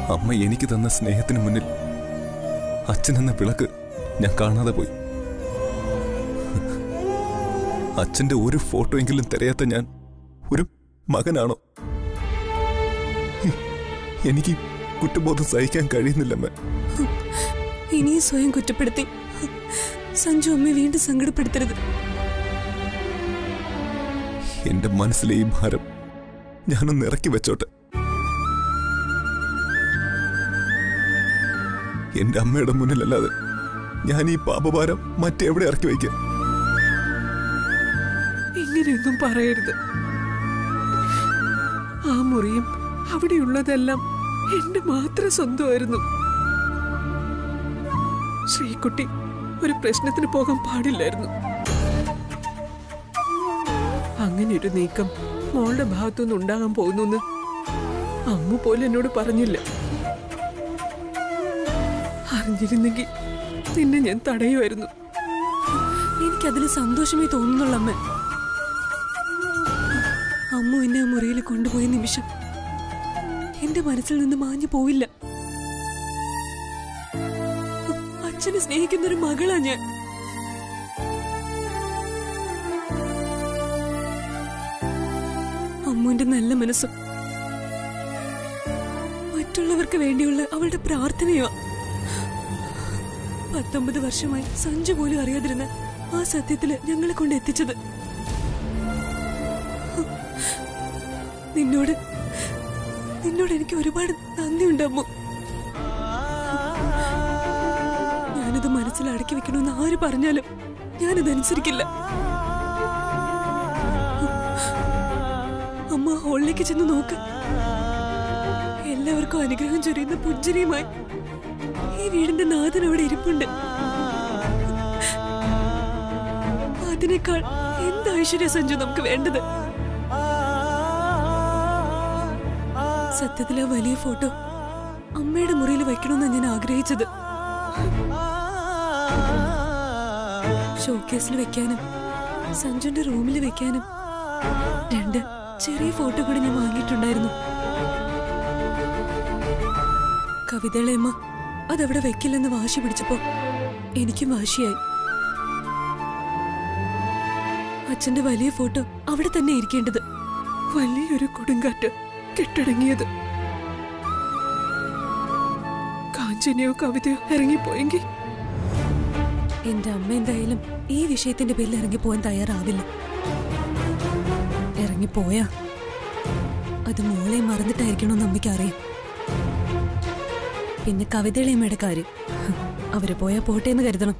അമ്മ എനിക്ക് തന്ന സ്നേഹത്തിന് മുന്നിൽ അച്ഛൻ എന്ന വിളക്ക് ഞാൻ കാണാതെ പോയി അച്ഛന്റെ ഒരു ഫോട്ടോ എങ്കിലും തിരയാത്ത ഞാൻ ഒരു മകനാണോ എനിക്ക് കുറ്റബോധം സഹിക്കാൻ കഴിയുന്നില്ലമ്മേ ഇനിയും സ്വയം കുറ്റപ്പെടുത്തി സഞ്ജു അമ്മയെ വീണ്ടും സങ്കടപ്പെടുത്തരുത് എന്റെ മനസ്സിലെ ഈ ഭാരം ഞാനൊന്ന് ഇറക്കി വെച്ചോട്ടെ എന്റെ അമ്മയുടെ മുന്നിലല്ലാതെ ഞാൻ ഈ പാപഭാരം മറ്റെവിടെ ഇറക്കി വയ്ക്കാം ഇങ്ങനെയൊന്നും പറയരുത് ആ മുറിയും അവിടെയുള്ളതെല്ലാം എന്റെ മാത്രം സ്വന്തമായിരുന്നു ശ്രീകുട്ടി ഒരു പ്രശ്നത്തിന് പോകാൻ പാടില്ലായിരുന്നു അങ്ങനെ ഒരു നീക്കം മോളുടെ ഭാഗത്തുനിന്ന് ഉണ്ടാകാൻ പോകുന്നു അമ്മ പോലും എന്നോട് പറഞ്ഞില്ല അറിഞ്ഞിരുന്നെങ്കിൽ നിന്നെ ഞാൻ തടയുമായിരുന്നു എനിക്കതിൽ സന്തോഷമേ തോന്നുന്നുള്ളൂ അമ്മ അമ്മ എന്നെ ആ മുറിയിൽ കൊണ്ടുപോയ നിമിഷം എന്റെ മനസ്സിൽ നിന്ന് മാഞ്ഞു പോവില്ല അച്ഛനെ സ്നേഹിക്കുന്ന ഒരു മകളാ ഞാൻ അമ്മുവിന്റെ നല്ല മനസ്സും മറ്റുള്ളവർക്ക് വേണ്ടിയുള്ള അവളുടെ പ്രാർത്ഥനയുമാ പത്തൊമ്പത് വർഷമായി സഞ്ജു പോലും അറിയാതിരുന്ന ആ സത്യത്തില് ഞങ്ങളെ കൊണ്ട് എത്തിച്ചത് നിന്നോട് നിന്നോട് എനിക്ക് ഒരുപാട് നന്ദിയുണ്ട് അമ്മു ഞാനത് മനസ്സിൽ അടക്കി വെക്കണമെന്ന് ആര് പറഞ്ഞാലും ഞാനത് അനുസരിക്കില്ല അമ്മ ഹോളിലേക്ക് ചെന്ന് നോക്ക് എല്ലാവർക്കും അനുഗ്രഹം ചൊരിയുന്ന പുജ്ജരിയുമായി ഈ വീടിന്റെ നാഥൻ അവിടെ ഇരിപ്പുണ്ട് അതിനേക്കാൾ എന്ത് ഐശ്വര്യ സഞ്ജു നമുക്ക് വേണ്ടത് സത്യത്തിൽ ആ വലിയ ഫോട്ടോ അമ്മയുടെ മുറിയിൽ വെക്കണമെന്നാണ് ഞാൻ ആഗ്രഹിച്ചത് ഷോക്കേസിൽ വെക്കാനും സഞ്ജുന്റെ റൂമിൽ വെക്കാനും രണ്ട് ചെറിയ ഫോട്ടോ കൂടി ഞാൻ വാങ്ങിയിട്ടുണ്ടായിരുന്നു കവിതകളെയമ്മ അതവിടെ വെക്കില്ലെന്ന് വാശി പിടിച്ചപ്പോ എനിക്കും വാശിയായി അച്ഛന്റെ വലിയ ഫോട്ടോ അവിടെ തന്നെ ഇരിക്കേണ്ടത് വലിയൊരു കൊടുങ്കാറ്റ് കെട്ടടങ്ങിയത് കാഞ്ചനയോ കവിതയോ ഇറങ്ങിപ്പോയെങ്കിൽ എന്റെ അമ്മ എന്തായാലും ഈ വിഷയത്തിന്റെ പേരിൽ ഇറങ്ങിപ്പോവാൻ തയ്യാറാവില്ല ഇറങ്ങിപ്പോയാ അത് മോളെ മറന്നിട്ടായിരിക്കണമെന്ന് അമ്മയ്ക്ക് അറിയാം പിന്നെ കവിതകളെയമ്മയുടെ കാര്യം ഹ്, അവര് പോയാ പോട്ടെ എന്ന് കരുതണം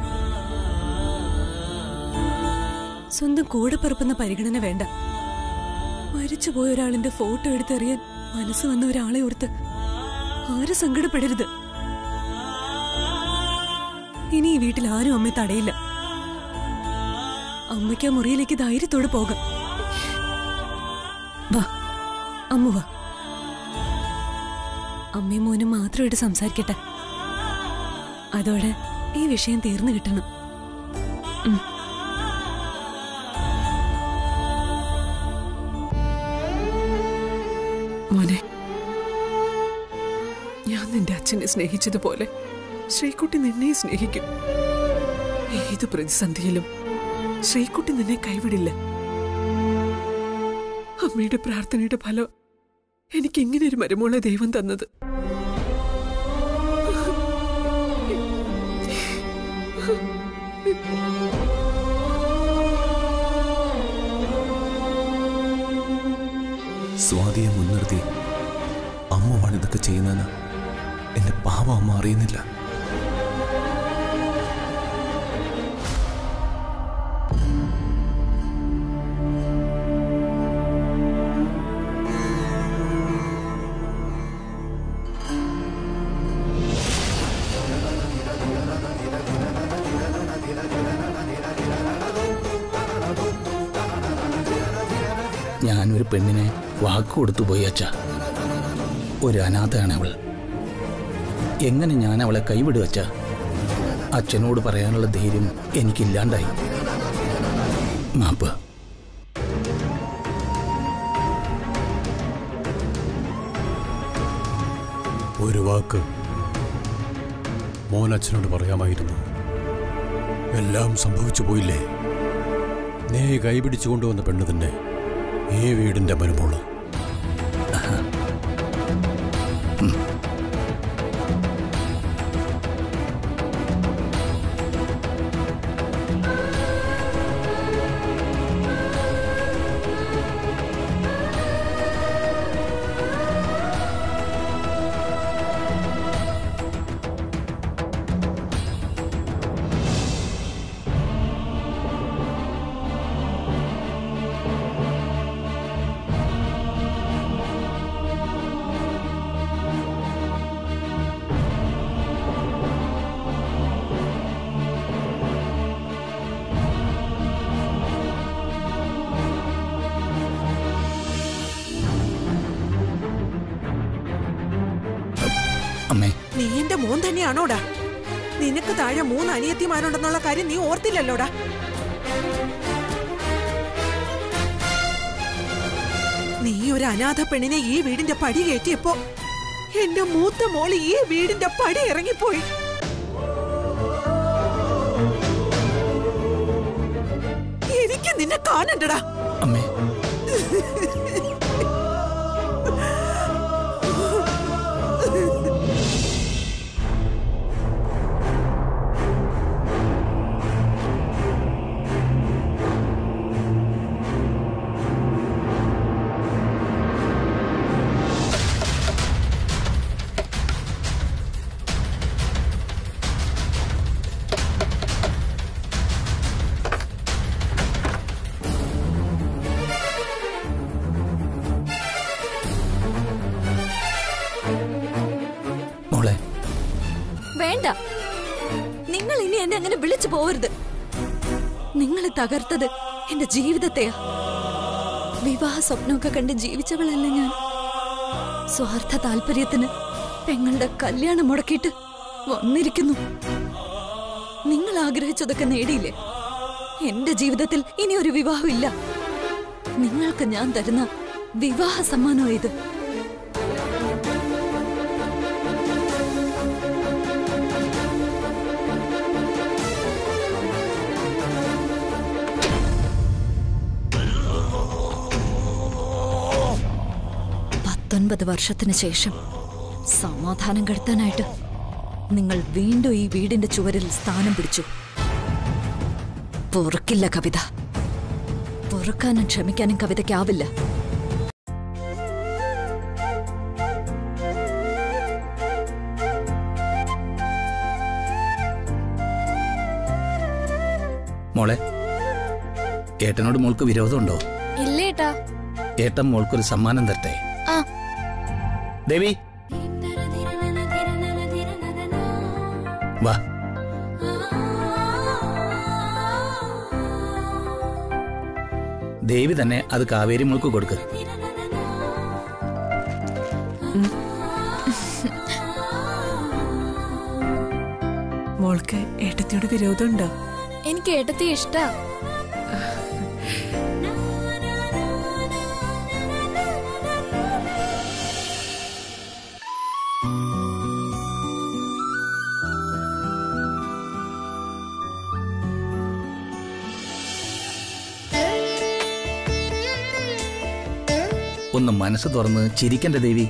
സ്വന്തം കൂടെ പിറപ്പുന്ന പരിഗണന വേണ്ട മരിച്ചുപോയ ഒരാളിന്റെ ഫോട്ടോ എടുത്തെറിയാൻ മനസ്സ് വന്ന ഒരാളെ ഓർത്ത് ആരും സങ്കടപ്പെടരുത് ഇനി ഈ വീട്ടിൽ ആരും അമ്മയെ തടയില്ല അമ്മയ്ക്ക് ആ മുറിയിലേക്ക് ധൈര്യത്തോടെ പോകാം വാ അമ്മ വാ അമ്മയും മോനും മാത്രമായിട്ട് സംസാരിക്കട്ടെ അതോടെ ഈ വിഷയം തീർന്നു കിട്ടണം ഉം. മോനെ ഞാൻ നിന്റെ അച്ഛനെ സ്നേഹിച്ചതുപോലെ ശ്രീകുട്ടി നിന്നെ സ്നേഹിക്കും ഏത് പ്രതിസന്ധിയിലും ശ്രീകുട്ടി നിന്നെ കൈവിടില്ല അമ്മയുടെ പ്രാർത്ഥനയുടെ ഫലം എനിക്ക് ഇങ്ങനെ ഒരു മരുമോളെ ദൈവം തന്നത് സ്വാതിയെ മുൻനിർത്തി അമ്മമാണ് ഇതൊക്കെ ചെയ്യുന്നതെന്ന് എന്റെ പാവ അമ്മ അറിയുന്നില്ല ഞാനൊരു പെണ്ണിനെ വാക്ക് കൊടുത്തു പോയി അച്ഛ ഒരു അനാഥയാണ് അവൾ എങ്ങനെ ഞാൻ അവളെ കൈവിടുക അച്ഛ അച്ഛനോട് പറയാനുള്ള ധൈര്യം എനിക്കില്ലാണ്ടായി മാപ്പ് ഒരു വാക്ക് മോൻ അച്ഛനോട് പറയാമായിരുന്നു എല്ലാം സംഭവിച്ചു പോയില്ലേ നീ കൈപിടിച്ചു കൊണ്ടുവന്ന പെണ്ണ് തന്നെ ഈ വീടിന്റെ മരുമോള് അമ്മേ നീ എന്റെ മോൻ തന്നെയാണോടാ നിനക്ക് താഴെ മൂന്ന് അനിയത്തിമാരുണ്ടെന്നുള്ള കാര്യം നീ ഓർത്തില്ലല്ലോടാ നീ ഒരു അനാഥ പെണ്ണിനെ ഈ വീടിന്റെ പടി കയറ്റിയപ്പോ എന്റെ മൂത്ത മോള് ഈ വീടിന്റെ പടി ഇറങ്ങിപ്പോയി എനിക്ക് നിന്നെ കാണണ്ടടാ അമ്മേ മോളെ വേണ്ട നിങ്ങൾ ഇനി എന്നെ അങ്ങനെ വിളിച്ചു പോവരുത് നിങ്ങൾ തകർത്തത് എന്റെ ജീവിതത്തെയാ വിവാഹ സ്വപ്നമൊക്കെ കണ്ട് ജീവിച്ചവളല്ല ഞാൻ സ്വാർത്ഥ താല്പര്യത്തിന് പെങ്ങളുടെ കല്യാണം മുടക്കിയിട്ട് വന്നിരിക്കുന്നു നിങ്ങൾ ആഗ്രഹിച്ചതൊക്കെ നേടിയില്ലേ എന്റെ ജീവിതത്തിൽ ഇനി ഒരു വിവാഹം ഇല്ല നിങ്ങൾക്ക് ഞാൻ തരുന്ന വിവാഹ സമ്മാനം ഇത് പത്തൊൻപത് വർഷത്തിന് ശേഷം സമാധാനം കെടുത്താനായിട്ട് നിങ്ങൾ വീണ്ടും ഈ വീടിന്റെ ചുവരിൽ സ്ഥാനം പിടിച്ചു പൊറുക്കില്ല കവിത പൊറുക്കാനും ക്ഷമിക്കാനും കവിതയ്ക്കാവില്ല മോളെ ഏട്ടനോട് മോൾക്ക് വിരോധമുണ്ടോ ഇല്ലേട്ടാ ഏട്ടൻ മോൾക്കൊരു സമ്മാനം തരട്ടെ ആ ദേവി വാ ദേവി തന്നെ അത് കാവേരി മോൾക്ക് കൊടുക്ക് മോൾക്ക് ഏട്ടത്തിയോട് വിരോധമുണ്ടോ എനിക്ക് ഏട്ടത്തി ഇഷ്ടാ ഒന്ന് മനസ്സ് തുറന്ന് ചിരിക്കണ്ട ദേവി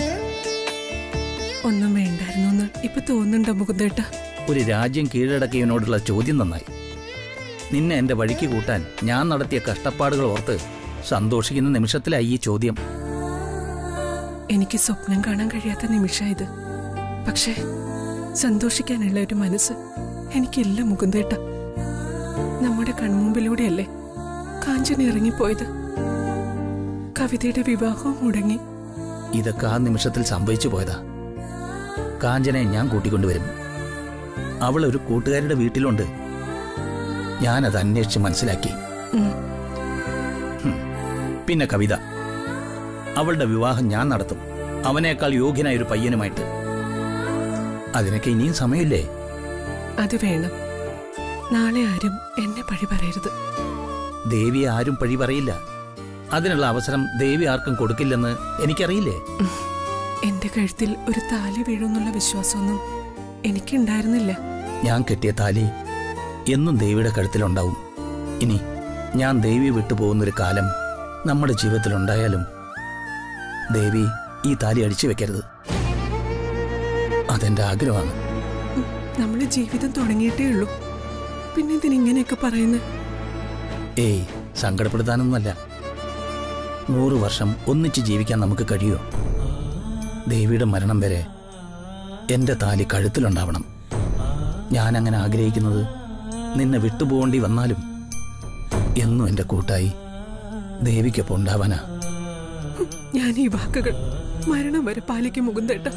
ഒന്നും വേണ്ടായിരുന്നു എന്ന് ഇപ്പൊ തോന്നുന്നുണ്ടോ മുകുന്ദേട്ട ഒരു രാജ്യം കീഴടക്കിയവനോടുള്ള ചോദ്യം നന്നായി നിന്നെ എന്റെ വഴിക്ക് കൂട്ടാൻ ഞാൻ നടത്തിയ കഷ്ടപ്പാടുകൾ ഓർത്ത് സന്തോഷിക്കുന്ന നിമിഷത്തിലായി ഈ ചോദ്യം എനിക്ക് സ്വപ്നം കാണാൻ കഴിയാത്ത നിമിഷം ഇത് പക്ഷേ സന്തോഷിക്കാനുള്ള ഒരു മനസ്സ് എനിക്കില്ല മുകുന്ദേട്ട നമ്മുടെ കൺമുമ്പിലൂടെയല്ലേ കാഞ്ചന ഇറങ്ങിപ്പോയത് കവിതയുടെ വിവാഹവും മുടങ്ങി ഇതൊക്കെ ആ നിമിഷത്തിൽ സംഭവിച്ചു പോയതാ കാഞ്ചനെ ഞാൻ കൂട്ടിക്കൊണ്ടുവരും അവൾ ഒരു കൂട്ടുകാരുടെ വീട്ടിലുണ്ട് ഞാനത് അന്വേഷിച്ച് മനസ്സിലാക്കി ഉം. ഹും. പിന്നെ കവിത അവളുടെ വിവാഹം ഞാൻ നടത്തും അവനേക്കാൾ യോഗ്യനായ ഒരു പയ്യനുമായിട്ട് അതിനൊക്കെ ഇനിയും സമയമില്ലേ അത് വേണം നാളെ ആരും എന്നെ പഴി പറയരുത് ദേവിയെ ആരും പഴി പറയില്ല അതിനുള്ള അവസരം ദേവി ആർക്കും കൊടുക്കില്ലെന്ന് എനിക്കറിയില്ലേ എന്റെ കഴുത്തിൽ ഒരു താലി വീഴുമെന്നുള്ള വിശ്വാസമൊന്നും എനിക്കുണ്ടായിരുന്നില്ല ഞാൻ കെട്ടിയ താലി എന്നും ദേവിയുടെ കഴുത്തിലുണ്ടാവും ഇനി ഞാൻ ദേവി വിട്ടുപോകുന്നൊരു കാലം നമ്മുടെ ജീവിതത്തിലുണ്ടായാലും ദേവി ഈ താലി അടിച്ചു വെക്കരുത് അതെന്റെ ആഗ്രഹമാണ് നമ്മൾ ജീവിതം തുടങ്ങിയിട്ടേ ഉള്ളൂ പിന്നെ ഇതിനിങ്ങനെയൊക്കെ പറയുന്നത് ഏയ് സങ്കടപ്പെടുത്താനൊന്നുമല്ല നൂറ് വർഷം ഒന്നിച്ച് ജീവിക്കാൻ നമുക്ക് കഴിയുമോ ദേവിയുടെ മരണം വരെ എൻ്റെ താലി കഴുത്തിലുണ്ടാവണം ഞാൻ അങ്ങനെ ആഗ്രഹിക്കുന്നത് നിന്നെ വിട്ടുപോകേണ്ടി വന്നാലും എന്നും എൻ്റെ കൂട്ടായി ദേവിക്കൊപ്പം ഉണ്ടാവാനാ ഞാൻ ഈ വാക്കുകൾ മരണം വരെ പാലിക്കും മുകുന്ദേട്ട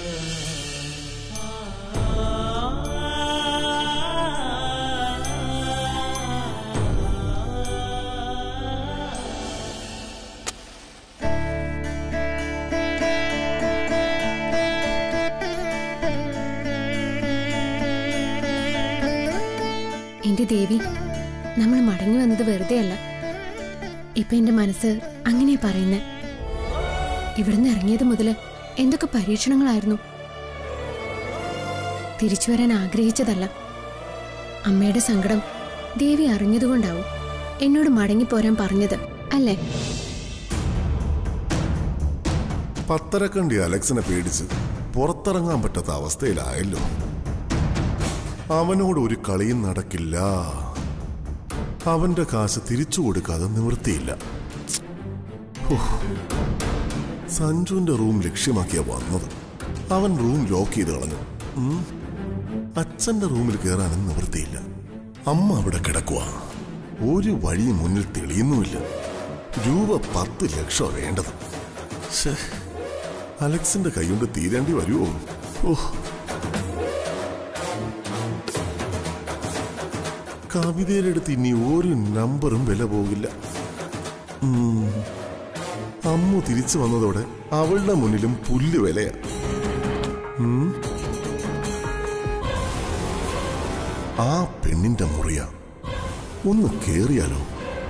എന്റെ ദേവി നമ്മൾ മടങ്ങി വന്നത് വെറുതെ അല്ല ഇപ്പൊ എന്റെ മനസ്സ് അങ്ങനെയാ പറയുന്നത് ഇവിടുന്ന് ഇറങ്ങിയത് മുതല് എന്തൊക്കെ പരീക്ഷണങ്ങളായിരുന്നു തിരിച്ചു വരാൻ ആഗ്രഹിച്ചതല്ല അമ്മയുടെ സങ്കടം ദേവി അറിഞ്ഞതുകൊണ്ടാവും എന്നോട് മടങ്ങിപ്പോരാൻ പറഞ്ഞത് അല്ലേ പത്തരക്കണ്ടി അലക്സിനെ പേടിച്ച് പുറത്തിറങ്ങാൻ പറ്റാത്ത അവസ്ഥയിലായല്ലോ അവനോട് ഒരു കളിയും നടക്കില്ല അവന്റെ കാശ് തിരിച്ചു കൊടുക്കാതെ നിവൃത്തിയില്ല ഹോ. സഞ്ജുവിന്റെ റൂം ലക്ഷ്യമാക്കിയാ വന്നത് അവൻ റൂം ലോക്ക് ചെയ്ത് കളഞ്ഞു ഉം. അച്ഛന്റെ റൂമിൽ കയറാനും നിവൃത്തിയില്ല അമ്മ അവിടെ കിടക്കുക ഒരു വഴി മുന്നിൽ തെളിയുന്നുമില്ല രൂപ പത്ത് ലക്ഷം വേണ്ടത് ശ്ശേ, അലക്സിന്റെ കൈകൊണ്ട് തീരേണ്ടി വരുമോ ഓ കവിതയുടെ അടുത്ത് ഇനി ഒരു നമ്പറും വില പോകില്ല ഉം. അമ്മു തിരിച്ചു വന്നതോടെ അവളുടെ മുന്നിലും പുല്ല് വിലയാ ഉം. ആ പെണ്ണിന്റെ മുറിയ ഒന്ന് കേറിയാലോ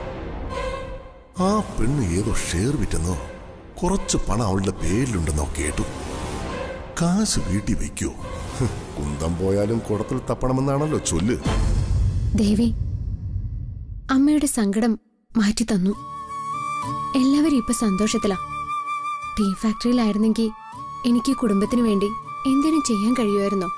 ആ പെണ്ണ് ഏതോ ഷെയർ വിറ്റെന്നോ കുറച്ച് പണം അവളുടെ പേരിലുണ്ടെന്നോ കേട്ടു കാശ് വീട്ടിൽ വെക്കോ ഹ്, കുന്തം പോയാലും കുടത്തിൽ തപ്പണമെന്നാണല്ലോ ചൊല്ല് ദേവി അമ്മയുടെ സങ്കടം മാറ്റി തന്നു എല്ലാവരും ഇപ്പൊ സന്തോഷത്തിലാ ടീ ഫാക്ടറിയിലായിരുന്നെങ്കിൽ എനിക്ക് ഈ കുടുംബത്തിന് വേണ്ടി എന്തിനും ചെയ്യാൻ കഴിയുമായിരുന്നോ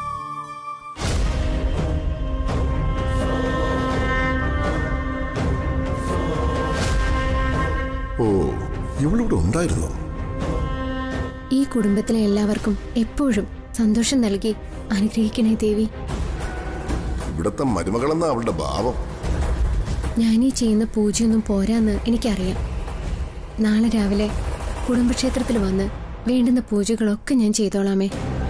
ഓ ഇവളിവിടെ ഉണ്ടായിരുന്നോ ഈ കുടുംബത്തിലെ എല്ലാവർക്കും എപ്പോഴും സന്തോഷം നൽകി അനുഗ്രഹിക്കണേ ദേവി ഇവിടത്തെ മരുമകളെന്ന അവളുടെ ഭാവം ഞാൻ ഈ ചെയ്യുന്ന പൂജയൊന്നും പോരാന്ന് എനിക്കറിയാം നാളെ രാവിലെ കുടുംബക്ഷേത്രത്തിൽ വന്ന് വേണ്ടുന്ന പൂജകളൊക്കെ ഞാൻ ചെയ്തോളാമേ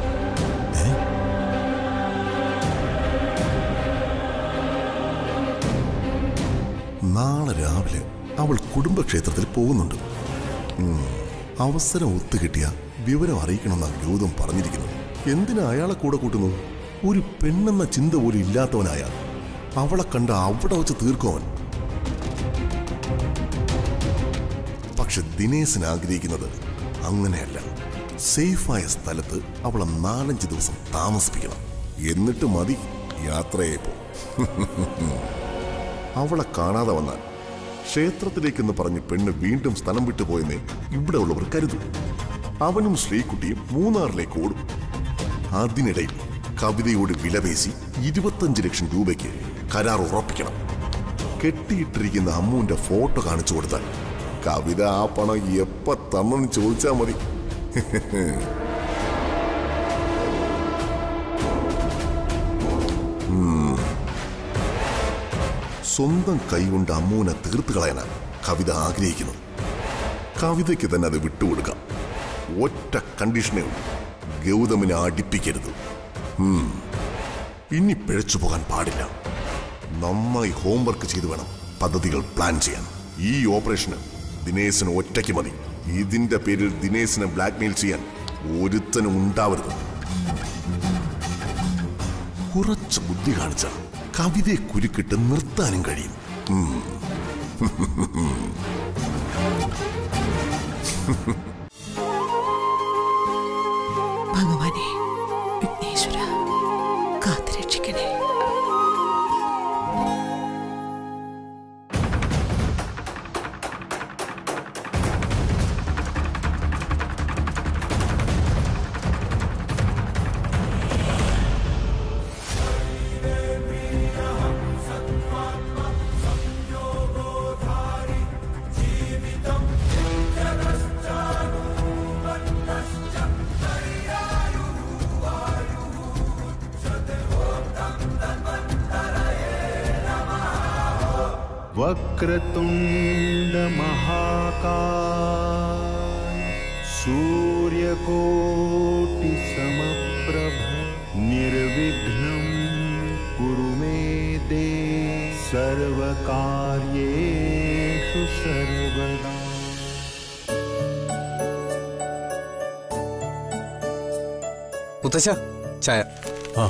നാളെ രാവിലെ അവൾ കുടുംബക്ഷേത്രത്തിൽ പോകുന്നുണ്ട് ഉം. അവസരം ഒത്തുകിട്ടിയ വിവരം അറിയിക്കണമെന്നാണ് ഗൗതം പറഞ്ഞിരിക്കുന്നത് എന്തിനാ അയാളെ കൂടെ കൂട്ടുന്നു ഒരു പെണ്ണെന്ന ചിന്ത പോലും ഇല്ലാത്തവനായ അവളെ കണ്ട അവിടെ വെച്ച് തീർക്കുവൻ പക്ഷെ ദിനേശൻ ആഗ്രഹിക്കുന്നത് അങ്ങനെയല്ല സേഫായ സ്ഥലത്ത് അവളെ നാലഞ്ച് ദിവസം താമസിപ്പിക്കണം എന്നിട്ട് മതി യാത്രയെ അവളെ കാണാതെ വന്നാൽ ക്ഷേത്രത്തിലേക്കെന്ന് പറഞ്ഞ് പെണ്ണ് വീണ്ടും സ്ഥലം വിട്ടു പോയെന്ന് ഇവിടെ ഉള്ളവർ കരുതും അവനും ശ്രീകുട്ടിയും മൂന്നാറിലേക്ക് ഓടും അതിനിടയിൽ കവിതയോട് വിലപേശി ഇരുപത്തഞ്ച് ലക്ഷം രൂപയ്ക്ക് കരാർ ഉറപ്പിക്കണം കെട്ടിയിട്ടിരിക്കുന്ന അമ്മുവിന്റെ ഫോട്ടോ കാണിച്ചു കൊടുത്താൽ കവിത ആ പണം എപ്പ തന്നെന്ന് ചോദിച്ചാൽ മതി ഉം. സ്വന്തം കൈകൊണ്ട് അമ്മുവിനെ തീർത്തു കളയാനാണ് കവിത ആഗ്രഹിക്കുന്നത് കവിതയ്ക്ക് തന്നെ അത് വിട്ടുകൊടുക്കാം ഒറ്റ കണ്ടീഷനേ ഉള്ളൂ ഗൗതമിനെ അടിപ്പിക്കരുത് ഉം. ഇനി പിഴച്ചു പോകാൻ പാടില്ല നന്നായി ഹോംവർക്ക് ചെയ്തു വേണം പദ്ധതികൾ പ്ലാൻ ചെയ്യാൻ ഈ ഓപ്പറേഷന് ദിനേശിന് ഒറ്റയ്ക്ക് മതി ഇതിന്റെ പേരിൽ ദിനേശിനെ ബ്ലാക്ക്മെയിൽ ചെയ്യാൻ ഒരുത്തനും ഉണ്ടാവരുത് കുറച്ച് ബുദ്ധി കാണിച്ച കവിതയെ കുരുക്കിട്ട് നിർത്താനും കഴിയും ഉം. ഭഗവാനെ വിഘ്നേശ്വര കാത്തുരക്ഷിക്കണേ वक्रतुण्डमहाकाय सूर्यकोटिसमप्रभ निर्विघ्नं कुरु मे देव सर्वकार्येषु सर्वदा മുത്തശ്ശ ചായ ആ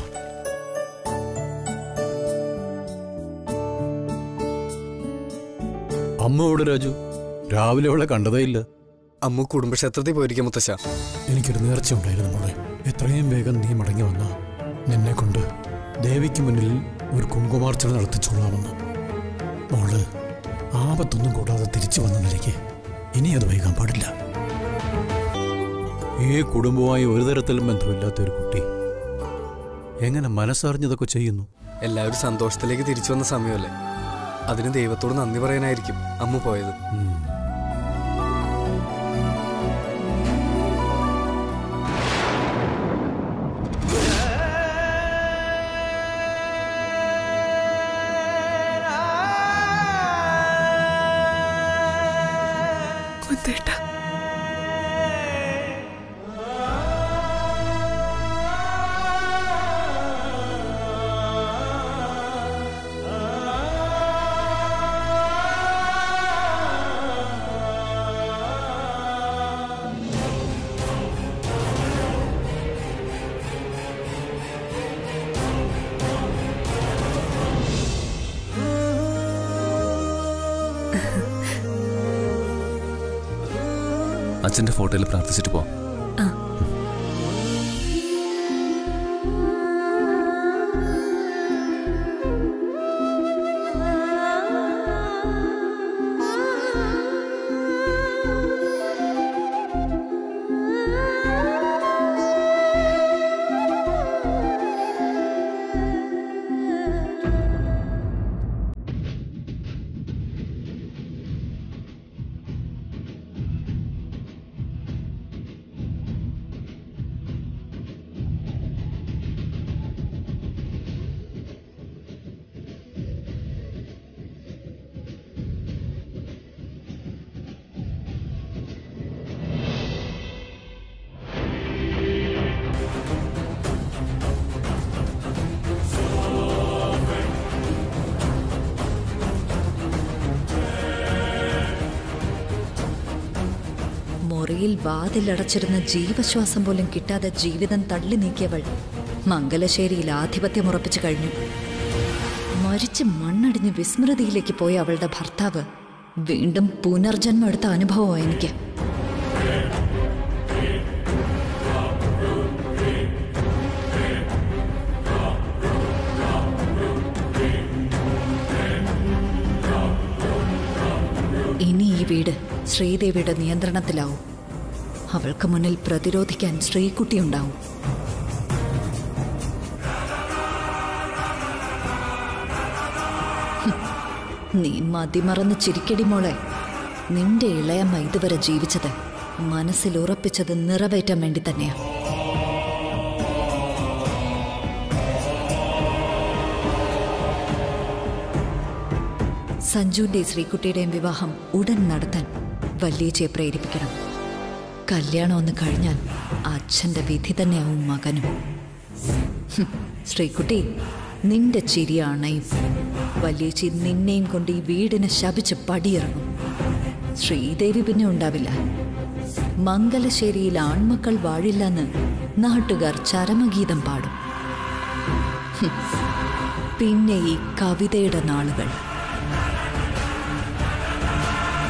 അമ്മ ഇവിടെ രാജു രാവിലെ അവളെ കണ്ടതേ ഇല്ല അമ്മ കുടുംബക്ഷേത്രത്തിൽ പോയിരിക്കും മുത്തശ്ശ എനിക്കൊരു നേർച്ച ഉണ്ടായിരുന്നു മോളെ എത്രയും വേഗം നീ മടങ്ങി വന്ന നിന്നെ കൊണ്ട് ദേവിക്ക് മുന്നിൽ ഒരു കുങ്കുമാർച്ചന നടത്തിച്ചോളാമെന്ന് മോള് ആപത്തൊന്നും കൂടാതെ തിരിച്ചു വന്ന നിലയ്ക്ക് ഇനി അത് വൈകാൻ പാടില്ല ഈ കുടുംബവുമായി ഒരു തരത്തിലും ബന്ധമില്ലാത്ത ഒരു കുട്ടി എങ്ങനെ മനസ്സറിഞ്ഞതൊക്കെ ചെയ്യുന്നു എല്ലാവരും സന്തോഷത്തിലേക്ക് തിരിച്ചു വന്ന സമയമല്ലേ അതിന് ദൈവത്തോട് നന്ദി പറയാനായിരിക്കും അമ്മ പോയത് ഉം. മുത്തേട്ടാ അച്ഛന്റെ ഫോട്ടോയിൽ പ്രാർത്ഥിച്ചിട്ട് പോ മുറിയിൽ വാതിലടച്ചിരുന്ന ജീവശ്വാസം പോലും കിട്ടാതെ ജീവിതം തള്ളി നീക്കിയവൾ മംഗലശ്ശേരിയിൽ ആധിപത്യം ഉറപ്പിച്ചു കഴിഞ്ഞു മരിച്ച് മണ്ണടിഞ്ഞ് വിസ്മൃതിയിലേക്ക് പോയ അവളുടെ ഭർത്താവ് വീണ്ടും പുനർജന്മം എടുത്ത അനുഭവമോ എനിക്ക് ഇനി ഈ വീട് ശ്രീദേവിയുടെ നിയന്ത്രണത്തിലാവും അവൾക്ക് മുന്നിൽ പ്രതിരോധിക്കാൻ ശ്രീകുട്ടിയുണ്ടാവും ഹും, നീ മതിമറന്ന് ചിരിക്കടി മോളെ നിന്റെ ഇളയമ്മ ഇതുവരെ ജീവിച്ചത് മനസ്സിൽ ഉറപ്പിച്ചത് നിറവേറ്റാൻ വേണ്ടി തന്നെയാ സഞ്ജുവിന്റെയും ശ്രീകുട്ടിയുടെയും വിവാഹം ഉടൻ നടത്താൻ വല്യേച്ചിയെ പ്രേരിപ്പിക്കണം കല്യാണം ഒന്ന് കഴിഞ്ഞാൽ അച്ഛന്റെ വിധി തന്നെയാവും മകനും ഹും, ശ്രീകുട്ടി നിന്റെ ചിരി അണയും വല്യേച്ചി നിന്നെയും കൊണ്ട് ഈ വീടിനെ ശപിച്ച് പടിയിറങ്ങും ശ്രീദേവി പിന്നെ ഉണ്ടാവില്ല മംഗലശ്ശേരിയിൽ ആൺമക്കൾ വാഴില്ലെന്ന് നാട്ടുകാർ ചരമഗീതം പാടും ഹും, പിന്നെ ഈ കവിതയുടെ നാളുകൾ